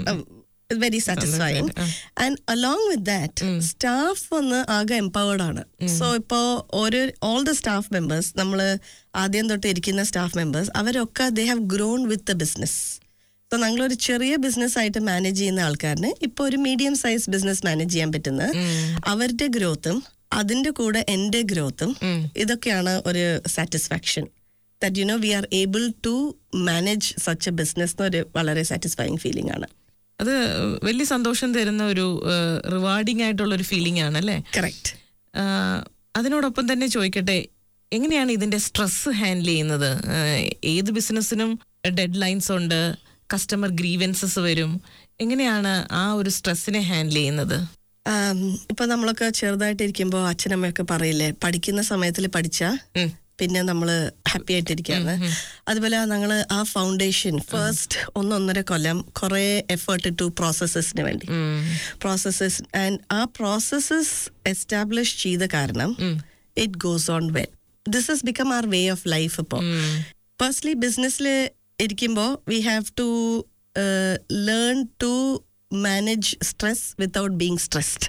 very satisfying and along with that staff വന്ന് ആകെ എംപവേർഡ് ആണ് സോ ഇപ്പോ ഓരോ ഓൾ ദ സ്റ്റാഫ് മെമ്പേഴ്സ് നമ്മൾ ആദ്യം തൊട്ട് ഇരിക്കുന്ന സ്റ്റാഫ് മെമ്പേഴ്സ് അവരൊക്കെ they have grown with the business so ഞങ്ങളൊരു ചെറിയ ബിസിനസ് ആയിട്ട് മാനേജ് ചെയ്യുന്ന ആൾക്കാരന് ഇപ്പൊ ഒരു മീഡിയം സൈസ് ബിസിനസ് മാനേജ് ചെയ്യാൻ പറ്റുന്ന അവരുടെ ഗ്രോത്തും അതിന്റെ കൂടെ എന്റെ ഗ്രോത്തും ഇതൊക്കെയാണ് ഒരു satisfaction that you know we are able to manage such a business എന്നൊരു വളരെ സാറ്റിസ്ഫൈങ് ഫീലിംഗ് ആണ് അത് വലിയ സന്തോഷം തരുന്ന ഒരു റിവാർഡിംഗ് ആയിട്ടുള്ള ഒരു ഫീലിംഗ് ആണ് അല്ലേ കറക്റ്റ് ആ, അതിനോടൊപ്പം തന്നെ ചോദിക്കട്ടെ എങ്ങനെയാണ് ഇതിന്റെ സ്ട്രെസ് ഹാൻഡിൽ ചെയ്യുന്നത് ആ, ഏത് ബിസിനസ്സിനും ഡെഡ് ലൈൻസ് ഉണ്ട് കസ്റ്റമർ ഗ്രീവൻസസ് വരും എങ്ങനെയാണ് ആ ഒരു സ്ട്രെസ്സിനെ ഹാൻഡിൽ ചെയ്യുന്നത് ഇപ്പൊ നമ്മളൊക്കെ ചെറുതായിട്ടിരിക്കുമ്പോ അച്ഛനമ്മയൊക്കെ പറയില്ലേ പഠിക്കുന്ന സമയത്തിൽ പഠിച്ച ഉം. പിന്നെ നമ്മള് ഹാപ്പി ആയിട്ടിരിക്കാണ് അതുപോലെ ഞങ്ങള് ആ ഫൗണ്ടേഷൻ ഫസ്റ്റ് ഒന്നൊന്നര കൊല്ലം കുറെ എഫേർട്ട് ഇട്ടു പ്രോസസ്സസിന് വേണ്ടി പ്രോസസ്സസ് ആൻഡ് ആ പ്രോസസ്സസ് എസ്റ്റാബ്ലിഷ് ചെയ്ത കാരണം it goes on well this is become our way of life ഇപ്പോൾ പേഴ്സണലി ബിസിനസ്സിൽ ഇരിക്കുമ്പോൾ we have to learn to manage stress without being stressed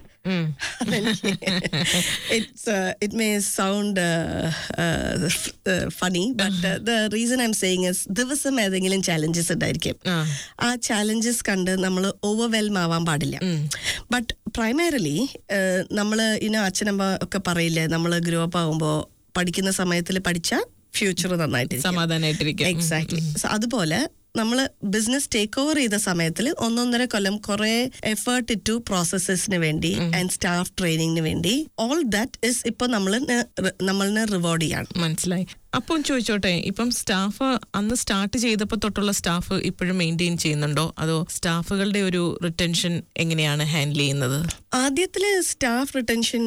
it's uh, it may sound uh, uh, f- uh, funny but uh, the reason i'm saying is ദിവസം ഏതെങ്കിലും challenges ഉണ്ടായിരിക്കും ആ challenges കണ്ട് നമ്മൾ overwhelm ആവാൻ പാടില്ല ബട്ട് പ്രൈമറിലി നമ്മൾ ഇനോ അച്ഛനമ്മ ഒക്കെ പറയില്ലേ നമ്മൾ ഗ്രോ അപ്പ് ആകുമ്പോൾ പഠിക്കുന്ന സമയത്തിൽ പഠിച്ച ഫ്യൂച്ചർ നന്നായിട്ട് സമാധാനമായിട്ടിരിക്കും എക്സാക്ട്ലി അതുപോലെ നമ്മൾ ബിസിനസ് ടേക്ക് ഓവർ ചെയ്ത സമയത്തിൽ ഒന്നൊന്നര കൊല്ലം കുറെ എഫേർട്ട് ഇട്ടു പ്രോസസ്സസിന് വേണ്ടി ആൻഡ് സ്റ്റാഫ് ട്രെയിനിങ്ങിന് വേണ്ടി ഓൾ ദാറ്റ് ഇസ് ഇപ്പൊ നമ്മൾ നമ്മളിനെ റിവാർഡ് ചെയ്യാണ് മനസ്സിലായി അപ്പം ചോദിച്ചോട്ടെ ഇപ്പം സ്റ്റാഫ് അന്ന് സ്റ്റാർട്ട് ചെയ്തപ്പോൾ തൊട്ടുള്ള സ്റ്റാഫ് ഇപ്പോഴും മെയിൻറ്റെയിൻ ചെയ്യുന്നുണ്ടോ അതോ സ്റ്റാഫുകളുടെ ഒരു റിട്ടൻഷൻ എങ്ങനെയാണ് ഹാൻഡിൽ ചെയ്യുന്നത് ആദ്യത്തില് സ്റ്റാഫ് റിട്ടൻഷൻ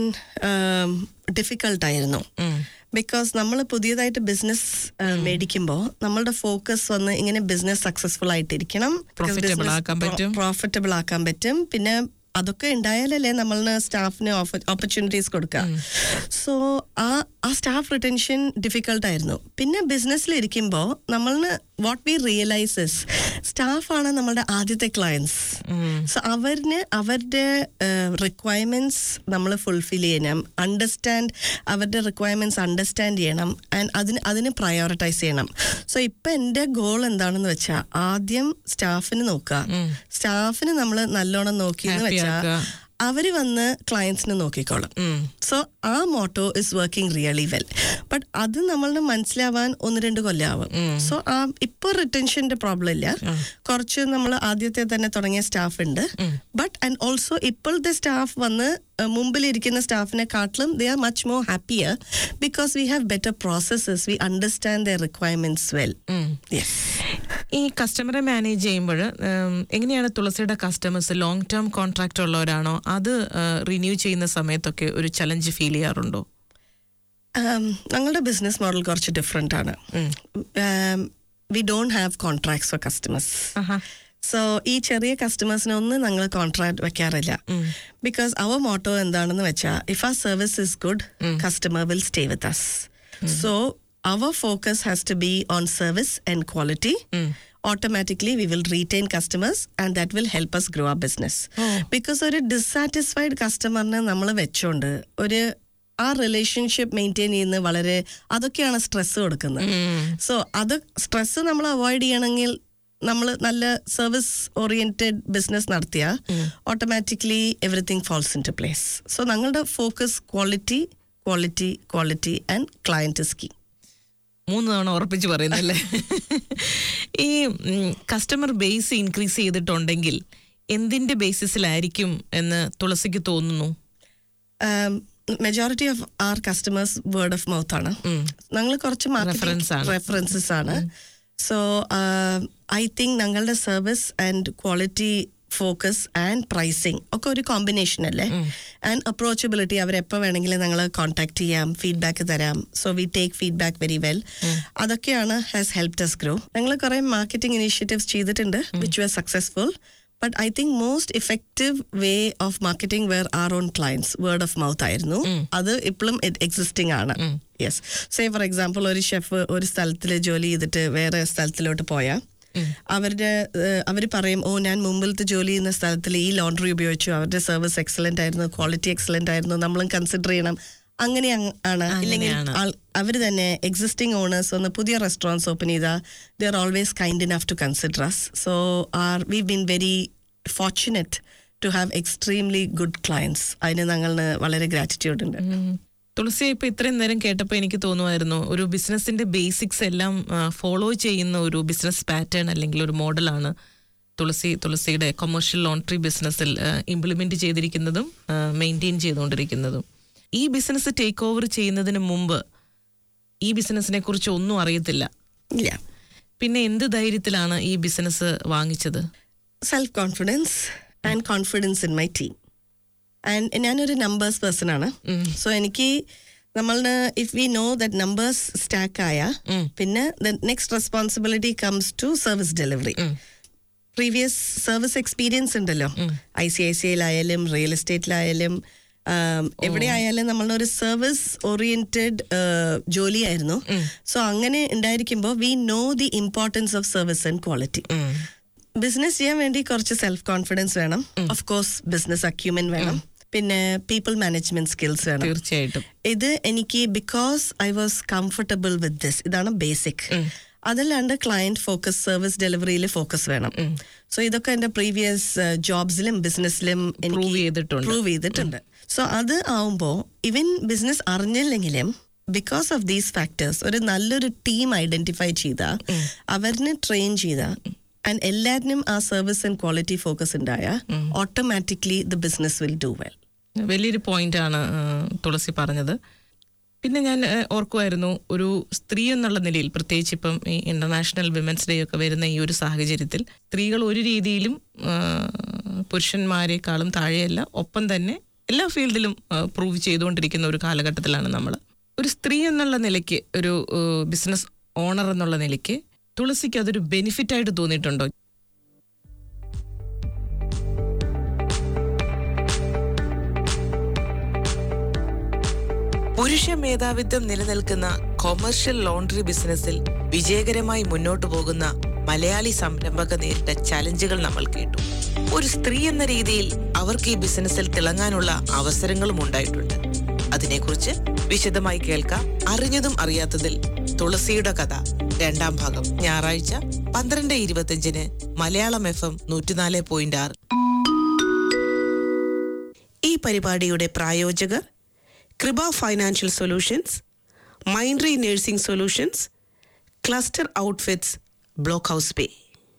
ഡിഫിക്കൾട്ടായിരുന്നു ബിക്കോസ് നമ്മൾ പുതിയതായിട്ട് ബിസിനസ് മേടിക്കുമ്പോൾ നമ്മളുടെ ഫോക്കസ് വന്ന് ഇങ്ങനെ ബിസിനസ് സക്സസ്ഫുൾ ആയിട്ടിരിക്കണം Profitable ആക്കാൻ പറ്റും. പ്രോഫിറ്റബിൾ ആക്കാൻ പറ്റും പിന്നെ അതൊക്കെ ഉണ്ടായാലല്ലേ നമ്മളിന് സ്റ്റാഫിന് ഓപ്പർച്യൂണിറ്റീസ് കൊടുക്കുക സോ ആ ആ സ്റ്റാഫ് റിട്ടൻഷൻ ഡിഫിക്കൽട്ട് ആയിരുന്നു പിന്നെ ബിസിനസ്സിൽ ഇരിക്കുമ്പോൾ നമ്മളിന് വാട്ട് വി റിയലൈസസ് സ്റ്റാഫാണ് നമ്മളുടെ ആദ്യത്തെ ക്ലയൻസ് സോ അവരിന് അവരുടെ റിക്വയർമെന്റ്സ് നമ്മൾ ഫുൾഫിൽ ചെയ്യണം അണ്ടർസ്റ്റാൻഡ് അവരുടെ റിക്വയർമെന്റ്സ് അണ്ടർസ്റ്റാൻഡ് ചെയ്യണം ആൻഡ് അതിന് അതിന് പ്രയോറിറ്റൈസ് ചെയ്യണം സോ ഇപ്പൊ എൻ്റെ ഗോൾ എന്താണെന്ന് വെച്ചാൽ ആദ്യം സ്റ്റാഫിന് നോക്കുക സ്റ്റാഫിന് നമ്മൾ നല്ലോണം നോക്കിയെന്ന് Happy വെച്ചാൽ ആക്കുക. അവര് വന്ന് ക്ലയൻസിനെ നോക്കിക്കോളും സോ ആ motto is working really well but അത് നമ്മളിന് മനസ്സിലാവാൻ ഒന്ന് രണ്ട് കൊല്ലാവും സോ ആ ഇപ്പൊ റിട്ടൻഷന്റെ പ്രോബ്ലം ഇല്ല കുറച്ച് നമ്മൾ ആദ്യത്തെ തന്നെ തുടങ്ങിയ സ്റ്റാഫ് ഉണ്ട് ബട്ട് ആൻഡ് ഓൾസോ ഇപ്പോഴത്തെ സ്റ്റാഫ് വന്ന് അഹ് മുമ്പിലിരിക്കുന്ന സ്റ്റാഫിനെ കാട്ടിലും they are much more happier because we have better processes we understand the requirements well yes ഈ കസ്റ്റമറെ മാനേജ് ചെയ്യുമ്പോൾ എങ്ങനെയാണ് തുളസിയുടെ കസ്റ്റമേഴ്സ് ലോങ് ടേം കോൺട്രാക്റ്റ് ഉള്ളവരാണോ അത് റിന്യൂ ചെയ്യുന്ന സമയത്തൊക്കെ ഒരു ചലഞ്ച് ഫീൽ ചെയ്യാറുണ്ടോ ഞങ്ങളുടെ ബിസിനസ് മോഡൽ കുറച്ച് ഡിഫറെൻ്റ് ആണ് we don't have contracts for customers so ഈ ചെറിയ കസ്റ്റമേഴ്സിനെ ഒന്നും ഞങ്ങൾ കോൺട്രാക്ട് വെക്കാറില്ല ബിക്കോസ് അവർ മോട്ടോ എന്താണെന്ന് വെച്ചാൽ ഇഫ് ആ service is good customer will stay with us so our focus has to be on service and quality automatically we will retain customers and that will help us grow ആ business because ഒരു dissatisfied കസ്റ്റമറിനെ നമ്മൾ വെച്ചോണ്ട് ഒരു ആ relationship maintain ചെയ്യുന്നത് വളരെ അതൊക്കെയാണ് സ്ട്രെസ് കൊടുക്കുന്നത് സോ അത് സ്ട്രെസ് നമ്മൾ അവോയ്ഡ് ചെയ്യണമെങ്കിൽ നമ്മൾ നല്ല സർവീസ് ഓറിയന്റഡ് ബിസിനസ് നടത്തിയ automatically everything falls in to place so ഞങ്ങളുടെ focus quality quality quality and client scheme മൂന്ന് തവണ ഉറപ്പിച്ച് പറയുന്നല്ലേ ഈ കസ്റ്റമർ ബേസ് ഇൻക്രീസ് ചെയ്തിട്ടുണ്ടെങ്കിൽ എന്തിന്റെ ബേസിസിലായിരിക്കും എന്ന് തുളസിക്ക് തോന്നുന്നു majority of our customers word of mouth ആണ് ഞങ്ങൾ കുറച്ച് Reference ആണ്. റെഫറൻസസ് ആണ് സോ ഐ തിങ്ക് ഞങ്ങളുടെ service and quality focus and pricing ഒക്കെ ഒരു കോമ്പിനേഷൻ അല്ലേ ആൻഡ് അപ്രോച്ചബിലിറ്റി അവരെപ്പോൾ വേണമെങ്കിലും ഞങ്ങൾ കോൺടാക്ട് ചെയ്യാം ഫീഡ്ബാക്ക് തരാം so we take feedback very well അതൊക്കെയാണ് ഹാസ് ഹെൽപ് us ഗ്രോ ഞങ്ങൾ കുറേ മാർക്കറ്റിംഗ് ഇനീഷ്യേറ്റീവ്സ് ചെയ്തിട്ടുണ്ട് which were successful but I think most effective way of marketing were our own clients word of mouth ആയിരുന്നു അത് ഇപ്പോഴും existing ആണ് yes say for example ഒരു chef ഒരു സ്ഥലത്തിൽ ജോലി ചെയ്തിട്ട് വേറെ സ്ഥലത്തിലോട്ട് പോയാൽ അവരുടെ അവർ പറയും ഓ ഞാൻ മുമ്പിലത്തെ ജോലി ചെയ്യുന്ന സ്ഥലത്തിൽ ഈ ലോണ്ടറി ഉപയോഗിച്ചു അവരുടെ സർവീസ് എക്സലന്റ് ആയിരുന്നു ക്വാളിറ്റി എക്സലന്റ് ആയിരുന്നു നമ്മളും കൺസിഡർ ചെയ്യണം അങ്ങനെ അങ്ങ് ആണ് ഇല്ലെങ്കിൽ അങ്ങനെയാണ്. അവർ തന്നെ എക്സിസ്റ്റിംഗ് ഓണേഴ്സ് ഒന്ന് പുതിയ റെസ്റ്റോറൻറ്റ്സ് ഓപ്പൺ ചെയ്താൽ they are always kind enough to consider us so are we been very fortunate to have extremely good clients അതിന് ഞങ്ങളിന് വളരെ ഗ്രാറ്റിറ്റ്യൂഡ് ഉണ്ട് ഉം. തുളസിയെ ഇപ്പൊ ഇത്രയും നേരം കേട്ടപ്പോൾ എനിക്ക് തോന്നുമായിരുന്നു ഒരു ബിസിനസിന്റെ ബേസിക്സ് എല്ലാം ഫോളോ ചെയ്യുന്ന ഒരു ബിസിനസ് പാറ്റേൺ അല്ലെങ്കിൽ ഒരു മോഡലാണ് തുളസി തുളസിയുടെ കൊമേഴ്ഷ്യൽ ലോണ്ടറി ബിസിനസ്സിൽ ഇംപ്ലിമെന്റ് ചെയ്തിരിക്കുന്നതും മെയിൻറ്റെയിൻ ചെയ്തുകൊണ്ടിരിക്കുന്നതും ഈ ബിസിനസ് ടേക്ക് ഓവർ ചെയ്യുന്നതിന് മുമ്പ് ഈ ബിസിനസിനെ കുറിച്ച് ഒന്നും അറിയത്തില്ല ഇല്ല പിന്നെ എന്ത് ധൈര്യത്തിലാണ് ഈ ബിസിനസ് വാങ്ങിച്ചത് self confidence and confidence in my team and ഞാനൊരു നമ്പേഴ്സ് പേഴ്സൺ ആണ് സോ എനിക്ക് നമ്മളുടെ if we know that numbers stack ആയ പിന്നെ next responsibility comes to service delivery previous service experience ഉണ്ടല്ലോ ഐ സി ഐ സി ഐയിലായാലും റിയൽ എസ്റ്റേറ്റിലായാലും എവിടെ ആയാലും നമ്മളുടെ ഒരു സർവീസ് ഓറിയന്റഡ് ജോലിയായിരുന്നു സോ അങ്ങനെ ഉണ്ടായിരിക്കുമ്പോൾ we know the importance of service and quality business ചെയ്യാൻ വേണ്ടി കുറച്ച് സെൽഫ് കോൺഫിഡൻസ് വേണം ഓഫ് കോഴ്സ് ബിസിനസ് അക്യൂമെൻ വേണം പിന്നെ പീപ്പിൾ മാനേജ്മെന്റ് സ്കിൽസ് വേണം തീർച്ചയായിട്ടും ഇത് എനിക്ക് because I was comfortable with this ഇതാണ് ബേസിക് അതല്ലാണ്ട് ക്ലയന്റ് ഫോക്കസ് സർവീസ് ഡെലിവറിയിൽ ഫോക്കസ് വേണം സോ ഇതൊക്കെ എന്റെ പ്രീവിയസ് ജോബ്സിലും ബിസിനസ്സിലും Prove ചെയ്തിട്ടുണ്ട്. പ്രൂവ് ചെയ്തിട്ടുണ്ട് സോ അത് ആവുമ്പോൾ ഇവൻ ബിസിനസ് അറിഞ്ഞില്ലെങ്കിലും ബിക്കോസ് ഓഫ് ദീസ് ഫാക്ടേഴ്സ് ഒരു നല്ലൊരു ടീം ഐഡന്റിഫൈ ചെയ്ത അവരിനെ ട്രെയിൻ ചെയ്ത ആൻഡ് എല്ലാറ്റിനും ആ സർവീസ് ആൻഡ് ക്വാളിറ്റി ഫോക്കസ് ഉണ്ടായ automatically the business will do well വലിയൊരു പോയിന്റാണ് തുളസി പറഞ്ഞത് പിന്നെ ഞാൻ ആ, ഓർക്കുമായിരുന്നു ഒരു സ്ത്രീ എന്നുള്ള നിലയിൽ പ്രത്യേകിച്ച് ഇപ്പം ഈ ഇന്റർനാഷണൽ വിമൻസ് ഡേ ഒക്കെ വരുന്ന ഈ ഒരു സാഹചര്യത്തിൽ സ്ത്രീകൾ ഒരു രീതിയിലും ആ, പുരുഷന്മാരെക്കാളും താഴെയല്ല ഒപ്പം തന്നെ എല്ലാ ഫീൽഡിലും പ്രൂവ് ചെയ്തുകൊണ്ടിരിക്കുന്ന ഒരു കാലഘട്ടത്തിലാണ് നമ്മൾ ഒരു സ്ത്രീ എന്നുള്ള നിലയ്ക്ക് ഒരു ബിസിനസ് ഓണർ എന്നുള്ള നിലയ്ക്ക് തുളസിക്ക് അതൊരു ബെനിഫിറ്റ് ആയിട്ട് തോന്നിയിട്ടുണ്ടോ പുരുഷ മേധാവിത്വം നിലനിൽക്കുന്ന കൊമേഴ്ഷ്യൽ ലോണ്ടറി ബിസിനസ്സിൽ വിജയകരമായി മുന്നോട്ടു പോകുന്ന മലയാളി സംരംഭക നേരിട്ട ചലഞ്ചുകൾ നമ്മൾ കേട്ടു ഒരു സ്ത്രീ എന്ന രീതിയിൽ അവർക്ക് ഈ ബിസിനസ്സിൽ തിളങ്ങാനുള്ള അവസരങ്ങളും ഉണ്ടായിട്ടുണ്ട് അതിനെക്കുറിച്ച് വിശദമായി കേൾക്കാം അറിഞ്ഞതും അറിയാത്തതിൽ തുളസിയുടെ കഥ രണ്ടാം ഭാഗം ഞായറാഴ്ച പന്ത്രണ്ട് ഇരുപത്തിയഞ്ചിന് മലയാളം എഫ് എം നൂറ്റിനാല് പോയിന്റ് ആറ് ഈ പരിപാടിയുടെ പ്രായോജകർ കൃപ ഫൈനാൻഷ്യൽ സൊല്യൂഷൻസ് മൈൻഡ്രി nursing solutions cluster outfits block house pay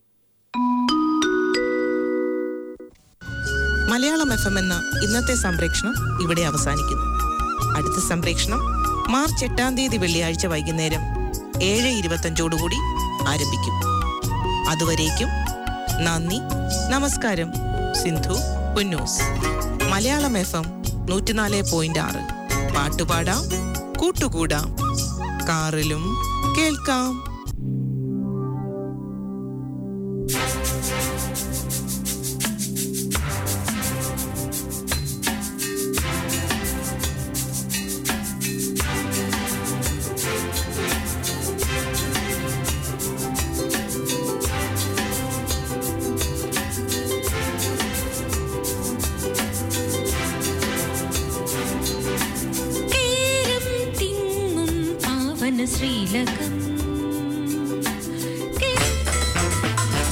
Malayalam F M എന്ന ഇന്നത്തെ സംപ്രേക്ഷണം ഇവിടെ അവസാനിക്കുന്നു അടുത്ത സംപ്രേക്ഷണം മാർച്ച് എട്ടാം തീയതി വെള്ളിയാഴ്ച വൈകുന്നേരം ഏഴ് ഇരുപത്തഞ്ചോടുകൂടി ആരംഭിക്കും അതുവരേക്കും നന്ദി നമസ്കാരം സിന്ധു പുന്നൂസ് മലയാളം എഫ് എം നൂറ്റിനാല് പോയിന്റ് ആറ് പാട്ടുപാടാം കൂട്ടുകൂടാം കാറിലും കേൾക്കാം കേരം തിങ്ങും പാവന ശ്രീലകം